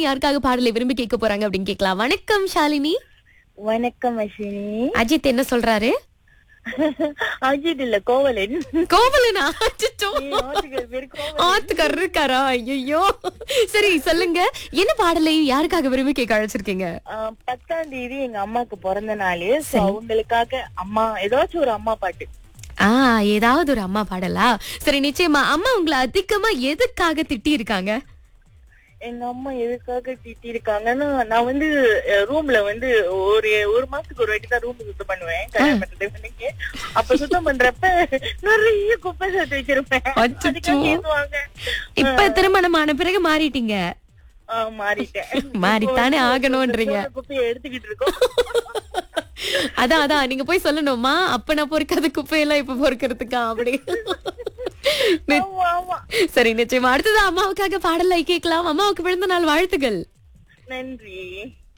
யாருக்காக பாடலை விரும்பி கேட்க போறாங்க அப்படின்னு கேட்கலாம் வணக்கம் ஷாலினி வணக்கம் அஸ்வினி அஜித் என்ன சொல்றாரு அஜித் இல்ல கோவலன் கோவலனா அச்சச்சோ. நீ ஆட்டுக்கு பேரு கோவலன். ஆத்துக்காரர் இருக்காரா ஐயோ சரி சொல்லுங்க என்ன பாடலை யாருக்காக விரும்பி கேட்க அழைச்சிருக்கீங்க ஆ, பத்தாம் தேதி எங்க அம்மாக்கு பிறந்த நாள் சோ அவங்களுக்காக அம்மா ஏதாச்சும் ஒரு அம்மா பாட்டு ஆ ஏதாவது ஒரு அம்மா பாடலா சரி நிச்சயமா அம்மா உங்களை அதிகமா எதுக்காக திட்டி இருக்காங்க எங்க அம்மா எதுக்காக திட்டி இருக்காங்கன்னா நான் வந்து ரூம்ல வந்து ஒரு ஒரு மாசத்துக்கு ஒரு வாட்டி தான் ரூம் சுத்தம் பண்ணுவேன் கல்யாணம் பண்றது எனக்கு அப்ப சுத்தம் பண்றப்ப நிறைய குப்பை சேர்த்து வச்சிருப்பேன் அச்சச்சோ. அதுக்காக ஏசுவாங்க இப்ப திருமணமான பிறகு மாறிட்டீங்க ஆ, மாறிட்டேன் மாறித்தானே இப்போ வந்து ஆகணும்ன்றீங்க. கொஞ்சம் குப்பையை எடுத்துக்கிட்டு இருக்கோம் அதான் அதான் நீங்க போய் சொல்லணுமா அப்ப நான் பொறுக்காத குப்பையெல்லாம் இப்ப பொறுக்கிறதுக்கா அப்படி நி- ஆமா ஆமா சரி நிச்சயமா அடுத்தது அம்மாவுக்காக பாடலை கேட்கலாம் அம்மாவுக்கு பிறந்த நாள் வாழ்த்துகள் நன்றி